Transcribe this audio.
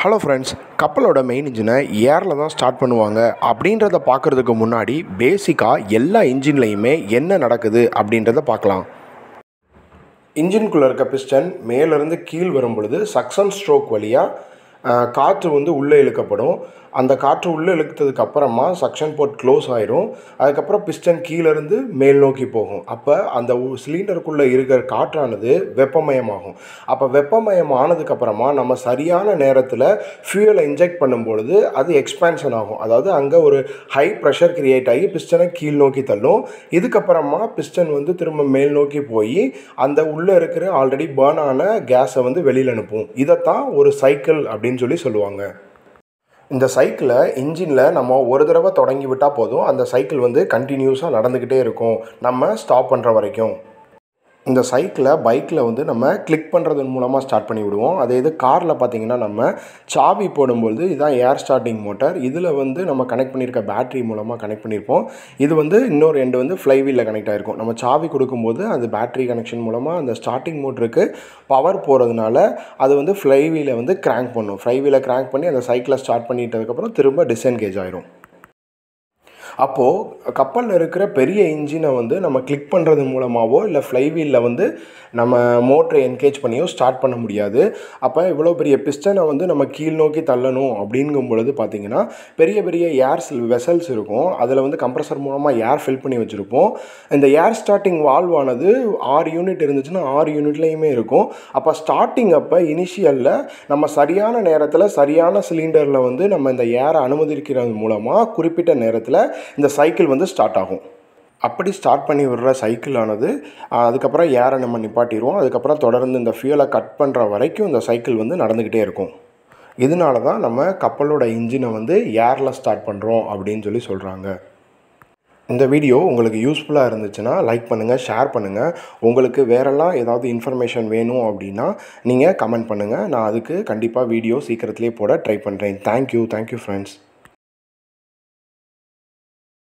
hello friends கப்பலோட main இன்ஜினை ஏரில் தான் ஸ்டார்ட் பண்ணுவாங்க அப்படின்றத பார்க்குறதுக்கு முன்னாடி பேசிக்காக எல்லா இன்ஜின்லேயுமே என்ன நடக்குது அப்படின்றத பார்க்கலாம் இன்ஜின்குள்ளே இருக்க பிஸ்டன் மேலேருந்து கீழ் வரும் பொழுது சக்சன் ஸ்ட்ரோக் வழியாக காற்று வந்து உள்ளே இழுக்கப்படும் அந்த காற்று உள்ளே இழுத்ததுக்கு அப்புறமா சக்ஷன் போர்ட் க்ளோஸ் ஆயிரும் அதுக்கப்புறம் பிஸ்டன் கீழேருந்து மேல் நோக்கி போகும் அப்போ அந்த சிலிண்டருக்குள்ளே இருக்கிற காற்றானது வெப்பமயமாகும் அப்போ வெப்பமயம் ஆனதுக்கப்புறமா நம்ம சரியான நேரத்தில் ஃபியூயலை இன்ஜெக்ட் பண்ணும்பொழுது அது எக்ஸ்பேன்ஷன் ஆகும் அதாவது அங்கே ஒரு ஹை ப்ரெஷர் கிரியேட் ஆகி பிஸ்டனை கீழ் நோக்கி தள்ளும் இதுக்கப்புறமா பிஸ்டன் வந்து திரும்ப மேல் நோக்கி போய் அந்த உள்ளே இருக்கிற ஆல்ரெடி பேர்ன் ஆன கேஸை வந்து வெளியில் அனுப்பும் இதைத்தான் ஒரு சைக்கிள் அப்படின்னு சொல்லி சொல்லுவாங்க இந்த சைக்கிளை இன்ஜினில் நம்ம ஒரு தடவை தொடங்கி விட்டால் போதும் அந்த சைக்கிள் வந்து கண்டினியூஸாக நடந்துக்கிட்டே இருக்கும் நம்ம ஸ்டாப் பண்ணுற வரைக்கும் இந்த சைக்கிளை பைக்கில் வந்து நம்ம கிளிக் பண்ணுறதன் மூலமாக ஸ்டார்ட் பண்ணி விடுவோம் அதே இது காரில் பார்த்தீங்கன்னா நம்ம சாவி போடும்பொழுது இதுதான் ஏர் ஸ்டார்டிங் மோட்டார் இதில் வந்து நம்ம கனெக்ட் பண்ணியிருக்க பேட்டரி மூலமாக கனெக்ட் பண்ணியிருப்போம் இது வந்து இன்னொரு எண்டு வந்து ஃப்ளைவீலில் கனெக்ட் ஆகிருக்கும் நம்ம சாவி கொடுக்கும்போது அது பேட்டரி கனெக்ஷன் மூலமாக அந்த ஸ்டார்டிங் மோட்டருக்கு பவர் போகிறதுனால அது வந்து ஃப்ளைவீலை வந்து கிராங்க் பண்ணும் ஃப்ளைவீலை கிராங்க் பண்ணி அந்த சைக்கிளை ஸ்டார்ட் பண்ணிட்டதுக்கப்புறம் திரும்ப டிஸ்என்கேஜ் ஆயிரும் அப்போது கப்பலில் இருக்கிற பெரிய இன்ஜினை வந்து நம்ம கிளிக் பண்ணுறது மூலமாகவோ இல்லை ஃப்ளைவீலில் வந்து நம்ம மோட்டரை என்கேஜ் பண்ணியோ ஸ்டார்ட் பண்ண முடியாது அப்போ இவ்வளோ பெரிய பிஸ்டனை வந்து நம்ம கீழ் நோக்கி தள்ளணும் அப்படிங்கும் பொழுது பார்த்திங்கன்னா பெரிய பெரிய ஏர் வெசல்ஸ் இருக்கும் அதில் வந்து கம்ப்ரஸர் மூலமாக ஏர் ஃபில் பண்ணி வச்சுருப்போம் இந்த ஏர் ஸ்டார்டிங் வால்வானது ஆறு யூனிட் இருந்துச்சுன்னா ஆறு யூனிட்லேயுமே இருக்கும் அப்போ ஸ்டார்டிங் அப்போ இனிஷியலில் நம்ம சரியான நேரத்தில் சரியான சிலிண்டரில் வந்து நம்ம இந்த ஏரை அனுமதிக்கிறது மூலமாக குறிப்பிட்ட நேரத்தில் இந்த சைக்கிள் வந்து ஸ்டார்ட் ஆகும் அப்படி ஸ்டார்ட் பண்ணி விடுற சைக்கிளானது அதுக்கப்புறம் ஏரை நம்ம நிப்பாட்டிடுவோம் அதுக்கப்புறம் தொடர்ந்து இந்த ஃபியூலை கட் பண்ணுற வரைக்கும் இந்த சைக்கிள் வந்து நடந்துக்கிட்டே இருக்கும் இதனால தான் நம்ம கப்பலோட இன்ஜினை வந்து ஏரில் ஸ்டார்ட் பண்ணுறோம் அப்படின்னு சொல்லி சொல்கிறாங்க இந்த வீடியோ உங்களுக்கு யூஸ்ஃபுல்லாக இருந்துச்சுன்னா லைக் பண்ணுங்கள் ஷேர் பண்ணுங்கள் உங்களுக்கு வேறெல்லாம் ஏதாவது இன்ஃபர்மேஷன் வேணும் அப்படின்னா நீங்கள் கமெண்ட் பண்ணுங்கள் நான் அதுக்கு கண்டிப்பாக வீடியோ சீக்கிரத்துலேயே போட ட்ரை பண்ணுறேன் தேங்க்யூ தேங்க்யூ ஃப்ரெண்ட்ஸ்